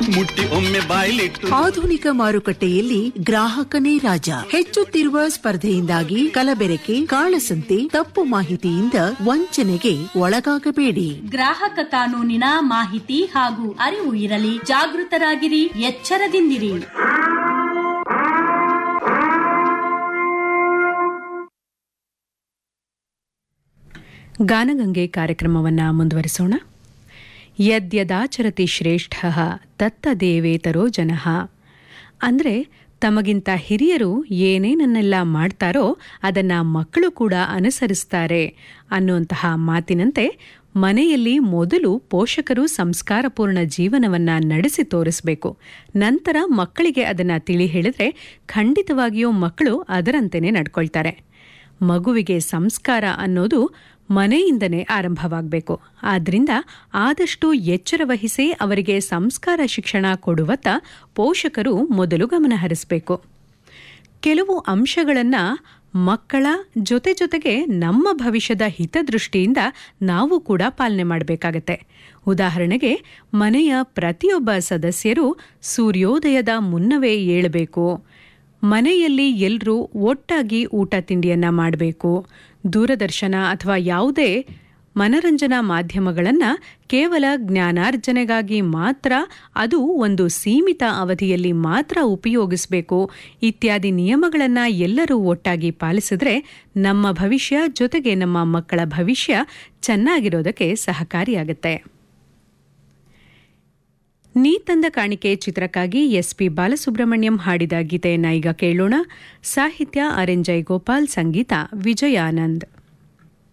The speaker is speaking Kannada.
ಮುಟ್ಟಿ ಒಮ್ಮೆ ಬಾಯ್ಲಿಟ್ಟು ಆಧುನಿಕ ಮಾರುಕಟ್ಟೆಯಲ್ಲಿ ಗ್ರಾಹಕನೇ ರಾಜ ಹೆಚ್ಚುತ್ತಿರುವ ಸ್ಪರ್ಧೆಯಿಂದಾಗಿ ಕಲಬೆರಕೆ ಕಾಳಸಂತೆ ತಪ್ಪು ಮಾಹಿತಿಯಿಂದ ವಂಚನೆಗೆ ಒಳಗಾಗಬೇಡಿ ಗ್ರಾಹಕ ಕಾನೂನಿನ ಮಾಹಿತಿ ಹಾಗೂ ಅರಿವು ಇರಲಿ ಜಾಗೃತರಾಗಿರಿ ಎಚ್ಚರದಿಂದಿರಿ ಗಾನಗಂಗೆ ಕಾರ್ಯಕ್ರಮವನ್ನ ಮುಂದುವರಿಸೋಣ ಯದ್ಯದಾಚರತಿ ಶ್ರೇಷ್ಠ ತತ್ತದೇವೇತರೋ ಜನಃ ಅಂದರೆ ತಮಗಿಂತ ಹಿರಿಯರು ಏನೇನನ್ನೆಲ್ಲ ಮಾಡ್ತಾರೋ ಅದನ್ನ ಮಕ್ಕಳು ಕೂಡ ಅನುಸರಿಸ್ತಾರೆ ಅನ್ನುವಂತಹ ಮಾತಿನಂತೆ ಮನೆಯಲ್ಲಿ ಮೊದಲು ಪೋಷಕರು ಸಂಸ್ಕಾರಪೂರ್ಣ ಜೀವನವನ್ನ ನಡೆಸಿ ತೋರಿಸಬೇಕು ನಂತರ ಮಕ್ಕಳಿಗೆ ಅದನ್ನ ತಿಳಿ ಹೇಳಿದ್ರೆ ಖಂಡಿತವಾಗಿಯೂ ಮಕ್ಕಳು ಅದರಂತೆಯೇ ನಡ್ಕೊಳ್ತಾರೆ ಮಗುವಿಗೆ ಸಂಸ್ಕಾರ ಅನ್ನೋದು ಮನೆಯಿಂದನೇ ಆರಂಭವಾಗಬೇಕು ಆದ್ರಿಂದ ಆದಷ್ಟು ಎಚ್ಚರ ವಹಿಸಿ ಅವರಿಗೆ ಸಂಸ್ಕಾರ ಶಿಕ್ಷಣ ಕೊಡುವತ್ತ ಪೋಷಕರು ಮೊದಲು ಗಮನಹರಿಸಬೇಕು ಕೆಲವು ಅಂಶಗಳನ್ನ ಮಕ್ಕಳ ಜೊತೆ ಜೊತೆಗೆ ನಮ್ಮ ಭವಿಷ್ಯದ ಹಿತದೃಷ್ಟಿಯಿಂದ ನಾವು ಕೂಡ ಪಾಲನೆ ಮಾಡಬೇಕಾಗತ್ತೆ ಉದಾಹರಣೆಗೆ ಮನೆಯ ಪ್ರತಿಯೊಬ್ಬ ಸದಸ್ಯರು ಸೂರ್ಯೋದಯದ ಮುನ್ನವೇ ಏಳಬೇಕು ಮನೆಯಲ್ಲಿ ಎಲ್ಲರೂ ಒಟ್ಟಾಗಿ ಊಟ ತಿಂಡಿಯನ್ನ ಮಾಡಬೇಕು ದೂರದರ್ಶನ ಅಥವಾ ಯಾವುದೇ ಮನರಂಜನಾ ಮಾಧ್ಯಮಗಳನ್ನು ಕೇವಲ ಜ್ಞಾನಾರ್ಜನೆಗಾಗಿ ಮಾತ್ರ ಅದು ಒಂದು ಸೀಮಿತ ಅವಧಿಯಲ್ಲಿ ಮಾತ್ರ ಉಪಯೋಗಿಸಬೇಕು ಇತ್ಯಾದಿ ನಿಯಮಗಳನ್ನು ಎಲ್ಲರೂ ಒಟ್ಟಾಗಿ ಪಾಲಿಸಿದ್ರೆ ನಮ್ಮ ಭವಿಷ್ಯ ಜೊತೆಗೆ ನಮ್ಮ ಮಕ್ಕಳ ಭವಿಷ್ಯ ಚೆನ್ನಾಗಿರೋದಕ್ಕೆ ಸಹಕಾರಿಯಾಗುತ್ತೆ ನೀ ತಂದ ಕಾಣಿಕೆ ಚಿತ್ರಕ್ಕಾಗಿ ಎಸ್ಪಿ ಬಾಲಸುಬ್ರಹ್ಮಣ್ಯಂ ಹಾಡಿದ ಗೀತೆಯನ್ನ ಈಗ ಕೇಳೋಣ ಸಾಹಿತ್ಯ ಆರ್ ಎನ್ ಜೈಗೋಪಾಲ್ ಸಂಗೀತ ವಿಜಯಾನಂದ್